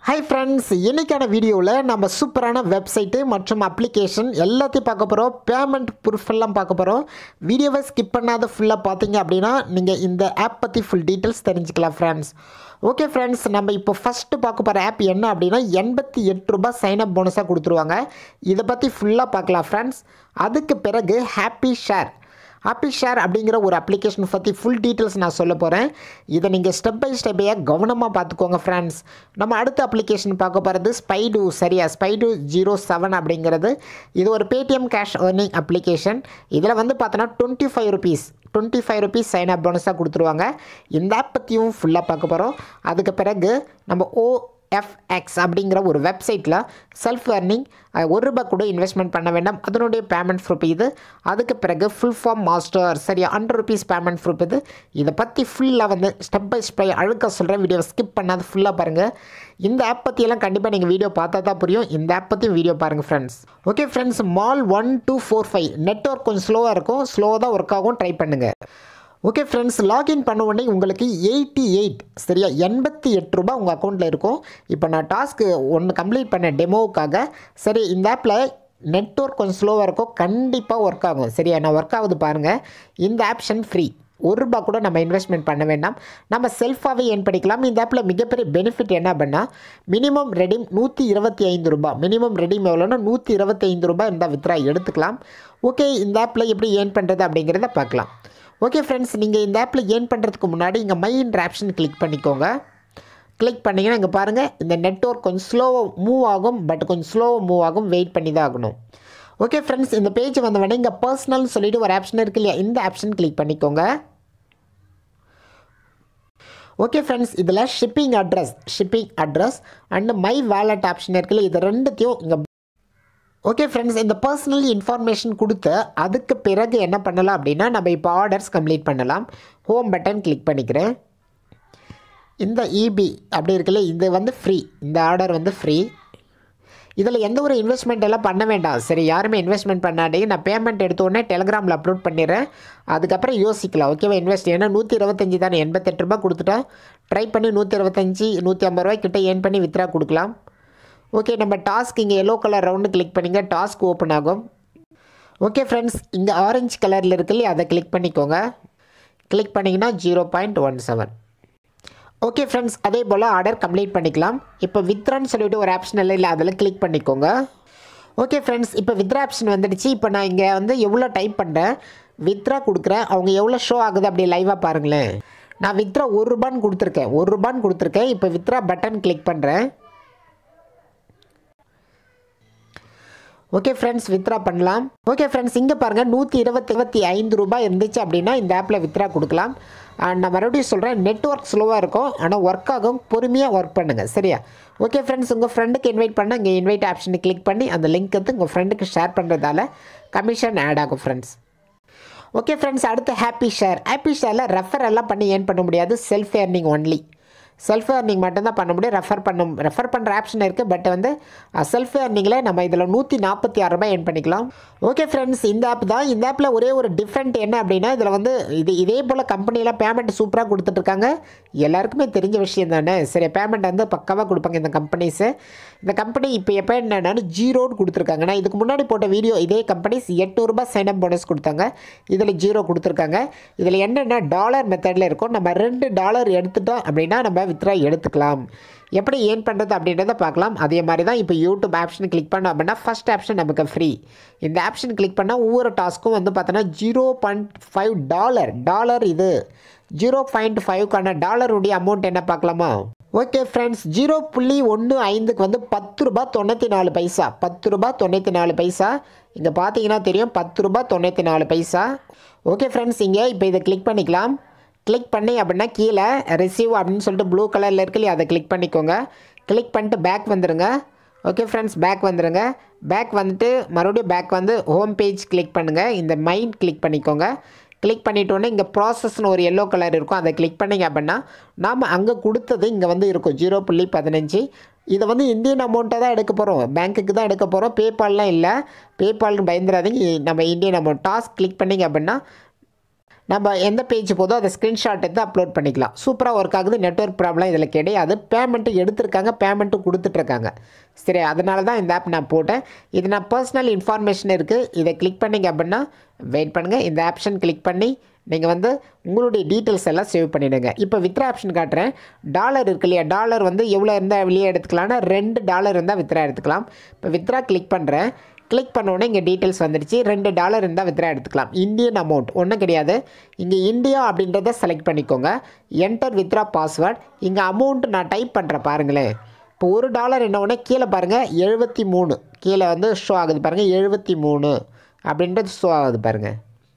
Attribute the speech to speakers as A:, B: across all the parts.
A: hi friends இன்னைக்கான வீடியோவில் நம்ம சூப்பரான வெப்சைட்டு மற்றும் அப்ளிகேஷன் எல்லாத்தையும் பார்க்க போகிறோம் பேமெண்ட் ப்ரூஃப் எல்லாம் பார்க்க போகிறோம் வீடியோவை ஸ்கிப் பண்ணாத ஃபுல்லாக பார்த்தீங்க அப்படின்னா நீங்கள் இந்த ஆப் பற்றி ஃபுல் டீட்டெயில்ஸ் தெரிஞ்சுக்கலாம் ஃப்ரெண்ட்ஸ் ஓகே ஃப்ரெண்ட்ஸ் நம்ம இப்போ ஃபஸ்ட்டு பார்க்க போகிற ஆப் என்ன அப்படின்னா எண்பத்தி எட்டு ரூபாய் சைன் அப் போனஸாக கொடுத்துருவாங்க இதை பற்றி ஃபுல்லாக பார்க்கலாம் ஃப்ரெண்ட்ஸ் அதுக்கு பிறகு ஹாப்பி ஷேர் ஹாப்பி ஷேர் அப்படிங்கிற ஒரு அப்ளிகேஷன் பற்றி ஃபுல் டீட்டெயில்ஸ் நான் சொல்ல போகிறேன் இதை நீங்கள் ஸ்டெப் பை ஸ்டெப்பையாக கவனமாக பார்த்துக்கோங்க ஃப்ரெண்ட்ஸ் நம்ம அடுத்த அப்ளிகேஷன் பார்க்க போகிறது ஸ்பைடு சரியா ஸ்பைடு ஜீரோ செவன் அப்படிங்கிறது இது ஒரு பேடிஎம் கேஷ் ஏர்னிங் அப்ளிகேஷன் இதில் வந்து பார்த்தோன்னா twenty five rupees twenty five rupees sign up போனஸாக கொடுத்துருவாங்க இந்த ஆப் பற்றியும் ஃபுல்லாக பார்க்க போகிறோம் அதுக்கு பிறகு நம்ம ஓ எஃப்எக்ஸ் அப்படிங்கிற ஒரு வெப்சைட்டில் செல்ஃப் ஏர்னிங் ஒரு ரூபாய் கூட இன்வெஸ்ட்மெண்ட் பண்ண வேண்டாம் அதனுடைய பேமெண்ட் ப்ரூஃப் இது அதுக்கு பிறகு ஃபுல் ஃபார்ம் மாஸ்டர் சரியா ஹண்ட்ரட் ருபீஸ் பேமெண்ட் ப்ரூஃப் இது இதை பற்றி ஃபுல்லாக வந்து ஸ்டெப் பை ஸ்டெப் அழுக்க சொல்கிறேன் வீடியோவை ஸ்கிப் பண்ணாது ஃபுல்லாக பாருங்கள் இந்த ஆப் பற்றியெல்லாம் கண்டிப்பாக நீங்கள் வீடியோ பார்த்தா தான் புரியும் இந்த ஆப் பற்றியும் வீடியோ பாருங்கள் ஃப்ரெண்ட்ஸ் ஓகே ஃப்ரெண்ட்ஸ் மால் one two four five network கொஞ்சம் ஸ்லோவாக இருக்கும் ஸ்லோவாக தான் ஒர்க் ஆகும் ட்ரை பண்ணுங்கள் ஓகே ஃப்ரெண்ட்ஸ் லாகின் பண்ண உடனே உங்களுக்கு எயிட்டி எயிட் சரியா எண்பத்தி எட்டு ரூபாய் உங்கள் அக்கௌண்ட்டில் இருக்கும் இப்போ நான் டாஸ்க்கு ஒன்று கம்ப்ளீட் பண்ண டெமோவுக்காக சரி இந்த ஆப்பில் நெட்ஒர்க் கொஞ்சம் ஸ்லோவாக இருக்கும் கண்டிப்பாக ஒர்க் ஆகும் சரியா நான் ஒர்க் ஆகுது பாருங்கள் இந்த ஆப்ஷன் ஃப்ரீ ஒரு ரூபா கூட நம்ம இன்வெஸ்ட்மெண்ட் பண்ண வேண்டாம் நம்ம செல்ஃபாகவே ஏன் பண்ணிக்கலாம் இந்த ஆப்பில் மிகப்பெரிய பெனிஃபிட் என்ன அப்படின்னா மினிமம் ரெடீம் நூற்றி இருபத்தி ஐந்து ரூபாய் மினிமம் ரெடீம் எவ்வளோன்னா நூற்றி இருபத்தி ஐந்து ரூபாய் இருந்தால் வித்ரா எடுத்துக்கலாம் ஓகே இந்த ஆப்பில் எப்படி ஏன் பண்ணுறது அப்படிங்கிறத பார்க்கலாம் ஓகே ஃப்ரெண்ட்ஸ் நீங்கள் இந்த ஆப்பில் ஏர்ன் பண்ணுறதுக்கு முன்னாடி இங்கே மைண்ட் ஆப்ஷன் கிளிக் பண்ணிக்கோங்க கிளிக் பண்ணிங்கன்னா இங்கே பாருங்கள் இந்த நெட்ஒர்க் கொஞ்சம் ஸ்லோவாக மூவ் ஆகும் பட் கொஞ்சம் ஸ்லோவாக மூவ் ஆகும் வெயிட் பண்ணி தான் ஆகணும் ஓகே ஃப்ரெண்ட்ஸ் இந்த பேஜ் வந்த உடனே இங்கே பர்சனல்னு சொல்லிட்டு ஒரு ஆப்ஷன் இருக்கு இல்லையா இந்த ஆப்ஷன் கிளிக் பண்ணிக்கோங்க ஓகே ஃப்ரெண்ட்ஸ் இதில் shipping address shipping address and my wallet option இருக்குல்ல இது ரெண்டுத்தையும் இங்கே ஓகே ஃப்ரெண்ட்ஸ் இந்த பர்சனல் இன்ஃபர்மேஷன் கொடுத்து அதுக்கு பிறகு என்ன பண்ணலாம் அப்படின்னா நம்ம இப்போ ஆர்டர்ஸ் கம்ப்ளீட் பண்ணலாம் ஹோம் பட்டன் கிளிக் பண்ணிக்கிறேன் இந்த இபி அப்படி இருக்குல்ல இது வந்து ஃப்ரீ இந்த ஆர்டர் வந்து ஃப்ரீ இதில் எந்த ஒரு இன்வெஸ்ட்மெண்ட் எல்லாம் பண்ண வேண்டாம் சரி யாருமே இன்வெஸ்ட்மெண்ட் பண்ணாடி நான் பேமெண்ட் எடுத்த உடனே டெலிகிராமில் அப்லோட் பண்ணிடுறேன் அதுக்கப்புறம் யோசிக்கலாம் ஓகேவா இன்வெஸ்ட் ஏன்னா நூற்றி இருபத்தஞ்சி தானே எண்பத்தெட்டு ரூபா கொடுத்துட்டா ட்ரை பண்ணி நூற்றி இருபத்தஞ்சி நூற்றி ஐம்பது ரூபாய் கிட்ட ஏர்ன் பண்ணி வித்ரா கொடுக்கலாம் ஓகே நம்ம டாஸ்க் இங்கே எல்லோ கலர் ரவுண்டு கிளிக் பண்ணிங்க டாஸ்க் ஓப்பன் ஆகும் ஓகே ஃப்ரெண்ட்ஸ் இங்கே ஆரஞ்சு கலரில் இருக்கு இல்லையா அதை கிளிக் பண்ணிக்கோங்க கிளிக் பண்ணிங்கன்னா zero point one seven okay friends அதே போல் ஆர்டர் கம்ப்ளீட் பண்ணிக்கலாம் இப்போ வித்ரான்னு சொல்லிட்டு ஒரு ஆப்ஷன் இல்லை இல்லை அதில் கிளிக் பண்ணிக்கோங்க ஓகே ஃப்ரெண்ட்ஸ் இப்போ வித்ரா ஆப்ஷன் வந்துடுச்சு இப்போ நான் இங்கே வந்து எவ்வளோ டைப் பண்ணுறேன் வித்ரா கொடுக்குறேன் அவங்க எவ்வளோ ஷோ ஆகுது அப்படி லைவாக பாருங்களேன் நான் வித்ரா ஒரு ரூபான்னு கொடுத்துருக்கேன் ஒரு ரூபான்னு கொடுத்துருக்கேன் இப்போ வித்ரா பட்டன் கிளிக் பண்ணுறேன் ஓகே ஃப்ரெண்ட்ஸ் வித்ரா பண்ணலாம் ஓகே ஃப்ரெண்ட்ஸ் இங்கே பாருங்கள் நூற்றி இருபத்தி இருபத்தி ஐந்து ரூபாய் இருந்துச்சு அப்படின்னா இந்த ஆப்பில் வித்ரா கொடுக்கலாம் அண்ட் நான் மறுபடியும் சொல்கிறேன் நெட்ஒர்க் ஸ்லோவாக இருக்கும் ஆனால் ஒர்க் ஆகும் பொறுமையாக ஒர்க் பண்ணுங்கள் சரியா ஓகே ஃப்ரெண்ட்ஸ் உங்கள் ஃப்ரெண்டுக்கு இன்வைட் பண்ண இங்கே இன்வைட் ஆப்ஷனை கிளிக் பண்ணி அந்த லிங்க் வந்து உங்கள் ஃப்ரெண்டுக்கு ஷேர் பண்ணுறதால கமிஷன் ஆட் ஆகும் ஃப்ரெண்ட்ஸ் ஓகே ஃப்ரெண்ட்ஸ் அடுத்து ஹாப்பி ஷேர் ஹாப்பி ஷேரில் ரெஃபர் எல்லாம் பண்ணி ஏர்ன் பண்ண முடியாது self earning only self earning மட்டும்தான் பண்ண முடியும் ரெஃபர் பண்ண ரெஃபர் பண்ணுற ஆப்ஷன் இருக்குது பட் வந்து செல்ஃப் ஏர்னிங்கில் நம்ம இதில் நூற்றி நாற்பத்தி ஆறு ரூபாய் ஏர்ன் பண்ணிக்கலாம் ஓகே ஃப்ரெண்ட்ஸ் இந்த ஆப் தான் இந்த ஆப்பில் ஒரே ஒரு டிஃப்ரெண்ட் என்ன அப்படின்னா இதில் வந்து இது இதே போல் கம்பெனியில் பேமெண்ட் சூப்பராக கொடுத்துட்ருக்காங்க எல்லாருக்குமே தெரிஞ்ச விஷயம் தானே சரி பேமெண்ட் வந்து பக்காவாக கொடுப்பாங்க இந்த கம்பெனிஸு இந்த கம்பெனி இப்போ எப்போ என்னன்னா ஜீரோன்னு கொடுத்துருக்காங்க நான் இதுக்கு முன்னாடி போட்ட வீடியோ இதே கம்பெனிஸ் எட்நூறுபா சைன் அப் போனஸ் கொடுத்தாங்க இதில் ஜீரோ கொடுத்துருக்காங்க இதில் என்னென்ன டாலர் மெத்தடில் இருக்கும் நம்ம ரெண்டு டாலர் எடுத்துட்டோம் அப்படின்னா நம்ம வித்ரா எடுத்துக்கலாம் எப்படி ஏர்ன் பண்ணுறது அப்படின்றத பார்க்கலாம் அதே மாதிரி தான் இப்போ யூடியூப் ஆப்ஷன் கிளிக் பண்ணோம் அப்படின்னா ஃபஸ்ட் ஆப்ஷன் நமக்கு ஃப்ரீ இந்த ஆப்ஷன் கிளிக் பண்ணால் ஒவ்வொரு டாஸ்க்கும் வந்து பார்த்தோன்னா zero point five dollar dollar இது ஜீரோ பாயிண்ட் ஃபைவ்க்கான டாலருடைய அமௌண்ட் என்ன பார்க்கலாமா ஓகே ஃப்ரெண்ட்ஸ் ஜீரோ புள்ளி ஒன்று ஐந்துக்கு வந்து பத்து ரூபா தொண்ணூற்றி நாலு பைசா பத்து ரூபா தொண்ணூற்றி நாலு பைசா இங்கே பார்த்தீங்கன்னா தெரியும் பத்து ரூபா தொண்ணூற்றி நாலு பைசா ஓகே ஃப்ரெண்ட்ஸ் இங்கே இப்போ இதை கிளிக் பண்ணிக்கலாம் கிளிக் பண்ணி அப்படின்னா கீழே ரிசீவ் அப்படின்னு சொல்லிட்டு ப்ளூ கலரில் இருக்கு இல்லையா அதை கிளிக் பண்ணிக்கோங்க கிளிக் பண்ணிட்டு பேக் வந்துடுங்க ஓகே ஃப்ரெண்ட்ஸ் பேக் வந்துடுங்க பேக் வந்துட்டு மறுபடியும் பேக் வந்து ஹோம் பேஜ் கிளிக் பண்ணுங்கள் இந்த மைண்ட் கிளிக் பண்ணிக்கோங்க கிளிக் பண்ணிட்டோன்னே இங்கே ப்ராசஸ்னு ஒரு எல்லோ கலர் இருக்கும் அதை கிளிக் பண்ணிங்க அப்படின்னா நாம் அங்கே கொடுத்தது இங்கே வந்து இருக்கும் ஜீரோ புள்ளி பதினஞ்சு இதை வந்து இந்தியன் அமௌண்ட்டை தான் எடுக்க போகிறோம் பேங்க்குக்கு தான் எடுக்க போகிறோம் பேபால்லாம் இல்லை பேபால்னு பயந்துடாதீங்க நம்ம இந்தியன் அமௌண்ட் டாஸ்க் கிளிக் பண்ணிங்க அப்படின்னா நம்ம எந்த பேஜ் போதோ அதை ஸ்க்ரீன்ஷாட் எடுத்து அப்லோட் பண்ணிக்கலாம் சூப்பராக ஒர்க் ஆகுது நெட்ஒர்க் ப்ராப்ளம் இதில் கிடையாது பேமெண்ட்டு எடுத்திருக்காங்க பேமெண்ட்டு கொடுத்துட்ருக்காங்க சரி அதனால தான் இந்த ஆப் நான் போட்டேன் இது நான் பர்சனல் இன்ஃபார்மேஷன் இருக்குது இதை கிளிக் பண்ணிங்க அப்படின்னா வெயிட் பண்ணுங்கள் இந்த ஆப்ஷன் கிளிக் பண்ணி நீங்கள் வந்து உங்களுடைய டீட்டெயில்ஸ் எல்லாம் சேவ் பண்ணிவிடுங்க இப்போ வித்ரா ஆப்ஷன் காட்டுறேன் டாலர் இருக்கு இல்லையா டாலர் வந்து எவ்வளோ இருந்தால் வெளியே எடுத்துக்கலாம்னா ரெண்டு டாலர் இருந்தால் வித்ரா எடுத்துக்கலாம் இப்போ வித்ரா கிளிக் பண்ணுறேன் கிளிக் உடனே இங்கே டீட்டெயில்ஸ் வந்துடுச்சு ரெண்டு டாலர் இருந்தால் வித்ரா எடுத்துக்கலாம் இந்தியன் அமௌண்ட் ஒன்றும் கிடையாது இங்கே இந்தியா அப்படின்றத செலக்ட் பண்ணிக்கோங்க என்டர் வித்ரா பாஸ்வேர்ட் இங்கே அமௌண்ட் நான் டைப் பண்ணுறேன் பாருங்களேன் இப்போ ஒரு டாலர் என்ன உடனே கீழே பாருங்கள் எழுபத்தி மூணு கீழே வந்து ஷோ ஆகுது பாருங்கள் எழுபத்தி மூணு அப்படின்றது ஷோ ஆகுது பாருங்கள்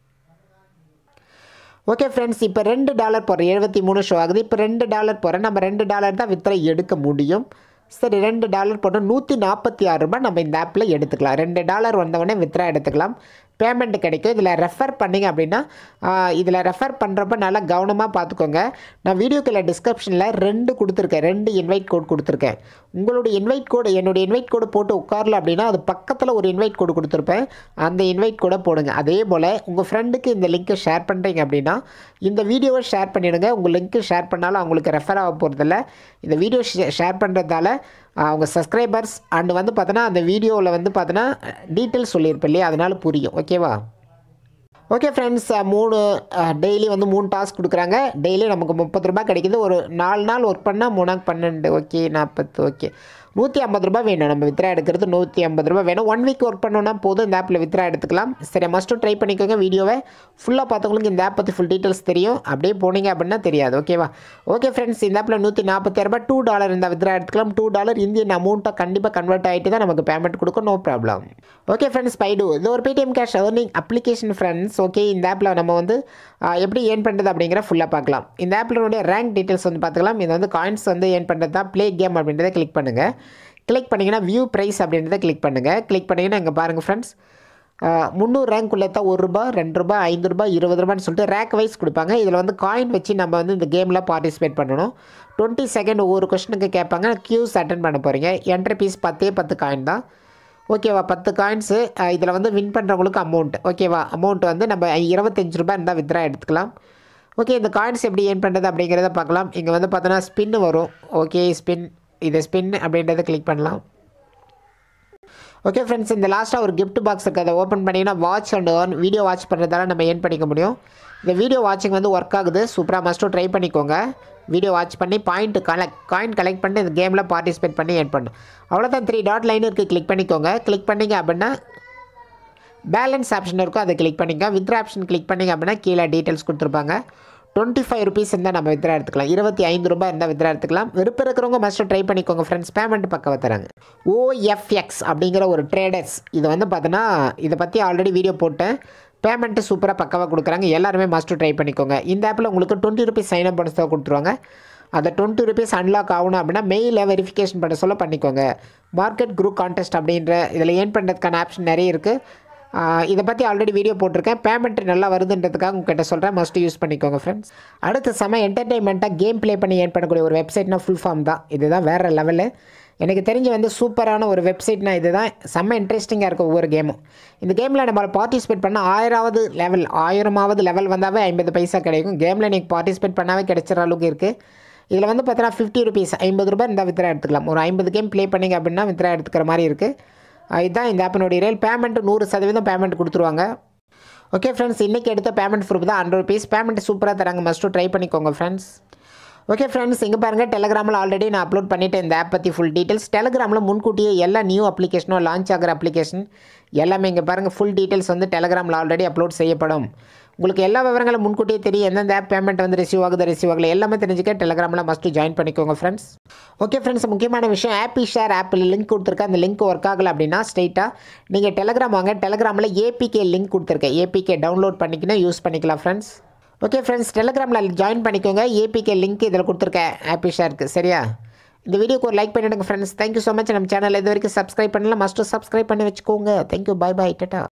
A: ஓகே ஃப்ரெண்ட்ஸ் இப்போ ரெண்டு டாலர் போகிறேன் எழுபத்தி மூணு ஷோ ஆகுது இப்போ ரெண்டு டாலர் போகிறேன் நம்ம ரெண்டு டாலர் தான் வித்திரை எடுக்க முடியும் சரி ரெண்டு டாலர் போட்டு நூற்றி நாற்பத்தி ஆறு ரூபாய் நம்ம இந்த ஆப்பில் எடுத்துக்கலாம் ரெண்டு டாலர் வந்தவொடனே வித்ரா எடுத்துக்கலாம் பேமெண்ட் கிடைக்கும் இதில் ரெஃபர் பண்ணிங்க அப்படின்னா இதில் ரெஃபர் பண்ணுறப்ப நல்லா கவனமாக பார்த்துக்கோங்க நான் வீடியோக்குள்ள டிஸ்கிரிப்ஷனில் ரெண்டு கொடுத்துருக்கேன் ரெண்டு இன்வைட் கோட் கொடுத்துருக்கேன் உங்களுடைய இன்வைட் கோடு என்னுடைய இன்வைட் கோடு போட்டு உட்காரல அப்படின்னா அது பக்கத்தில் ஒரு இன்வைட் கோடு கொடுத்துருப்பேன் அந்த இன்வைட் கோடை போடுங்க அதே போல் உங்கள் ஃப்ரெண்டுக்கு இந்த லிங்க்கை ஷேர் பண்ணுறீங்க அப்படின்னா இந்த வீடியோவை ஷேர் பண்ணிவிடுங்க உங்கள் லிங்க்கு ஷேர் பண்ணாலும் அவங்களுக்கு ரெஃபர் ஆக போகிறதில்ல இந்த வீடியோ ஷேர் பண்ணுறதால அவங்க சப்ஸ்கிரைபர்ஸ் அண்டு வந்து பார்த்தோன்னா அந்த வீடியோவில் வந்து பார்த்தோன்னா டீட்டெயில்ஸ் சொல்லியிருப்பேன் இல்லையா அதனால் புரியும் ஓகேவா ஓகே ஃப்ரெண்ட்ஸ் மூணு டெய்லி வந்து மூணு டாஸ்க் கொடுக்குறாங்க டெய்லி நமக்கு முப்பது ரூபாய் கிடைக்குது ஒரு நாலு நாள் ஒர்க் பண்ணால் மூணாக்கு பன்னெண்டு ஓகே நாற்பது ஓகே நூற்றி ஐம்பது ரூபாய் வேணும் நம்ம வித்ரா எடுக்கிறது நூற்றி ஐம்பது ரூபாய் வேணும் ஒன் வீக் ஒர்க் பண்ணோன்னா போதும் இந்த ஆப்பில் வித்ரா எடுத்துக்கலாம் சரி மஸ்ட்டும் ட்ரை பண்ணிக்கோங்க வீடியோவை ஃபுல்லாக பார்த்தவங்களுக்கு இந்த ஆப் பற்றி ஃபுல் டீட்டெயில்ஸ் தெரியும் அப்படியே போனீங்க அப்படின்னா தெரியாது ஓகேவா ஓகே ஃப்ரெண்ட்ஸ் இந்த ஆப்பில் நூற்றி நாற்பத்தி ரூபாய் டூ டாலர் இந்த வித்ரா எடுத்துக்கலாம் டூ டாலர் இந்தியன் அமௌண்ட்டாக கண்டிப்பாக கன்வெர்ட் ஆகிட்டு தான் நமக்கு பேமெண்ட் கொடுக்கும் நோ ப்ராப்ளம் ஓகே ஃப்ரெண்ட்ஸ் பைடு இது ஒரு Paytm cash earning application friends okay இந்த ஆப்பில் நம்ம வந்து எப்படி ஏர்ன் பண்ணுறது அப்படிங்கிற ஃபுல்லாக பார்க்கலாம் இந்த ஆப்பில் ரேங்க் டீட்டெயில்ஸ் வந்து பார்த்துக்கலாம் இது வந்து காயின்ஸ் வந்து ஏர்ன் பண்ணுறது தான் ப்ளே கேம் அப்படின்றத கிளிக் பண்ணுங்கள் கிளிக் பண்ணிங்கன்னா வியூ ப்ரைஸ் அப்படின்றத கிளிக் பண்ணுங்கள் கிளிக் பண்ணிங்கன்னா இங்கே பாருங்கள் ஃப்ரெண்ட்ஸ் முந்நூறு ரேங்க் உள்ள தான் ஒரு ரூபா ரெண்டு ரூபா ஐந்து ரூபாய் இருபது ரூபான்னு சொல்லிட்டு ரேங்க் வைஸ் கொடுப்பாங்க இதில் வந்து காயின் வச்சு நம்ம வந்து இந்த கேமில் பார்ட்டிசிபேட் பண்ணணும் டுவெண்ட்டி செகண்ட் ஒவ்வொரு கொஸ்டினுக்கு கேட்பாங்க க்யூஸ் அட்டன் பண்ண போகிறீங்க என்ட்ரி பீஸ் பத்தே பத்து காயின் தான் ஓகேவா பத்து காயின்ஸு இதில் வந்து வின் பண்ணுறவங்களுக்கு அமௌண்ட் ஓகேவா அமௌண்ட் வந்து நம்ம இருபத்தஞ்சி ரூபாய் இருந்தால் வித்ரா எடுத்துக்கலாம் ஓகே இந்த காயின்ஸ் எப்படி ஏன் பண்ணுறது அப்படிங்கிறத பார்க்கலாம் இங்கே வந்து பார்த்தோன்னா ஸ்பின்னு வரும் ஓகே ஸ்பின் இதை ஸ்பின் அப்படின்றத கிளிக் பண்ணலாம் ஓகே ஃப்ரெண்ட்ஸ் இந்த லாஸ்ட்டாக ஒரு கிஃப்ட் பாக்ஸ் இருக்குது அதை ஓப்பன் பண்ணிங்கன்னா watch and earn video watch பண்ணுறதால நம்ம ஏர்ன் பண்ணிக்க முடியும் இந்த வீடியோ வாட்சிங் வந்து ஒர்க் ஆகுது சூப்பராக மஸ்ட்டும் ட்ரை பண்ணிக்கோங்க வீடியோ வாட்ச் பண்ணி பாயிண்ட் கலெக்ட் காயின் கலெக்ட் பண்ணி இந்த கேமில் பார்ட்டிசிபேட் பண்ணி ஏர்ன் பண்ணும் அவ்வளோதான் த்ரீ டாட் லைன் இருக்குது கிளிக் பண்ணிக்கோங்க கிளிக் பண்ணிங்க அப்படின்னா பேலன்ஸ் ஆப்ஷன் இருக்கும் அதை கிளிக் பண்ணிங்க வித்ரா ஆப்ஷன் கிளிக் பண்ணிங்க அப்படின்னா கீழே டீட்டெயில்ஸ் கொடுத்துருப்பாங்க டுவெண்ட்டி ஃபைவ் ருபீஸ் இருந்தால் நம்ம வித்ரா எடுத்துக்கலாம் இருபத்தி ஐந்து ரூபாய் இருந்தால் வித்ரா எடுத்துக்கலாம் விருப்பம் இருக்கிறவங்க மஸ்ட்டு ட்ரை பண்ணிக்கோங்க ஃப்ரெண்ட்ஸ் பேமெண்ட் பக்கம் தராங்க ஓஎஃப்எக்ஸ் அப்படிங்கிற ஒரு ட்ரேடர்ஸ் இது வந்து பார்த்தோன்னா இதை பற்றி ஆல்ரெடி வீடியோ போட்டேன் பேமெண்ட்டு சூப்பராக பக்கவாக கொடுக்குறாங்க எல்லாருமே மஸ்ட்டு ட்ரை பண்ணிக்கோங்க இந்த ஆப்பில் உங்களுக்கு டுவெண்ட்டி ருபீஸ் சைன் அப் பண்ண கொடுத்துருவாங்க அந்த டுவெண்ட்டி ருபீஸ் அன்லாக் ஆகணும் அப்படின்னா மெயிலில் வெரிஃபிகேஷன் பண்ண சொல்ல பண்ணிக்கோங்க மார்க்கெட் குரூப் கான்டெஸ்ட் அப்படின்ற இதில் ஏர்ன் பண்ணுறதுக்கான ஆப்ஷன் நிறைய இருக்குது இதை பற்றி ஆல்ரெடி வீடியோ போட்டிருக்கேன் பேமெண்ட் நல்லா வருதுன்றதுக்காக உங்ககிட்ட சொல்கிறேன் மஸ்ட் யூஸ் பண்ணிக்கோங்க ஃப்ரெண்ட்ஸ் அடுத்து செம என்டர்டைன்மெண்ட்டாக கேம் ப்ளே பண்ணி ஏன் பண்ணக்கூடிய ஒரு வெப்சைட்னா ஃபுல் ஃபார்ம் தான் இதுதான் வேறு லெவலு எனக்கு தெரிஞ்சு வந்து சூப்பரான ஒரு வெப்சைட்னா இதுதான் செம்ம இன்ட்ரெஸ்டிங்காக இருக்கும் ஒவ்வொரு கேமும் இந்த கேமில் நம்ம பார்ட்டிசிபேட் பண்ணால் ஆயிராவது லெவல் ஆயிரமாவது லெவல் வந்தாவே ஐம்பது பைசா கிடைக்கும் கேமில் நீங்கள் பார்ட்டிசிபேட் பண்ணாவே கிடைச்சிற அளவுக்கு இருக்குது இதில் வந்து பார்த்தீங்கன்னா ஃபிஃப்டி ருபீஸ் ஐம்பது ரூபாய் இந்த வித்ரா எடுத்துக்கலாம் ஒரு ஐம்பது கேம் ப்ளே பண்ணிங்க அப்படின்னா வித்ரா எடுத்துக்கிற மாதிரி இருக்குது இதுதான் இந்த ஆப்பினுடைய ரேல் பேமெண்ட் நூறு சதவீதம் பேமெண்ட் கொடுத்துருவாங்க ஓகே ஃப்ரெண்ட்ஸ் இன்றைக்கி எடுத்த பேமெண்ட் ப்ரூஃப் தான் ஹண்ட்ரட் ருபீஸ் பேமெண்ட் சூப்பராக தராங்க மஸ்ட்டு ட்ரை பண்ணிக்கோங்க ஃப்ரெண்ட்ஸ் ஓகே ஃப்ரெண்ட்ஸ் இங்கே பாருங்கள் டெலகிராமில் ஆல்ரெடி நான் அப்லோட் பண்ணிட்டேன் இந்த ஆப் பற்றி ஃபுல் டீட்டெயில்ஸ் டெலகிராமில் முன்கூட்டியே எல்லா நியூ அப்ளிகேஷனும் லான்ச் ஆகிற அப்ளிகேஷன் எல்லாமே இங்கே பாருங்கள் ஃபுல் டீட்டெயில்ஸ் வந்து டெலகிராமில் ஆல்ரெடி அப்லோட் செய்யப்படும் உங்களுக்கு எல்லா விவரங்களும் முன்கூட்டியே தெரியும் எந்தெந்த ஆப் பேமெண்ட் வந்து ரிசீவ் ஆகுது ரிசீவ் ஆகல எல்லாமே தெரிஞ்சுக்க டெலகிராமில் மஸ்ட்டு ஜாயின் பண்ணிக்கோங்க ஃப்ரெண்ட்ஸ் ஓகே ஃப்ரெண்ட்ஸ் முக்கியமான விஷயம் ஆப்பி ஷேர் ஆப்பில் லிங்க் கொடுத்துருக்கேன் அந்த லிங்க் ஒர்க் ஆகலை அப்படின்னா ஸ்ட்ரைட்டாக நீங்கள் டெலகிராம் வாங்க டெலகிராமில் ஏபிகே லிங்க் கொடுத்துருக்கேன் ஏபிகே டவுன்லோட் பண்ணிக்கினா யூஸ் பண்ணிக்கலாம் ஃப்ரெண்ட்ஸ் ஓகே ஃப்ரெண்ட்ஸ் டெலகிராமில் ஜாயின் பண்ணிக்கோங்க ஏபிகே லிங்க் இதில் கொடுத்துருக்கேன் ஆப்பி ஷேருக்கு சரியா இந்த வீடியோக்கு ஒரு லைக் பண்ணிவிடுங்க ஃப்ரெண்ட்ஸ் தேங்க்யூ ஸோ மச் நம்ம சேனல் இது வரைக்கும் சப்ஸ்கிரைப் பண்ணலாம் மஸ்ட்டு சப்ஸ்கிரைப் பண்ணி வச்சுக்கோங்க தேங்க்யூ பை பை டட்டா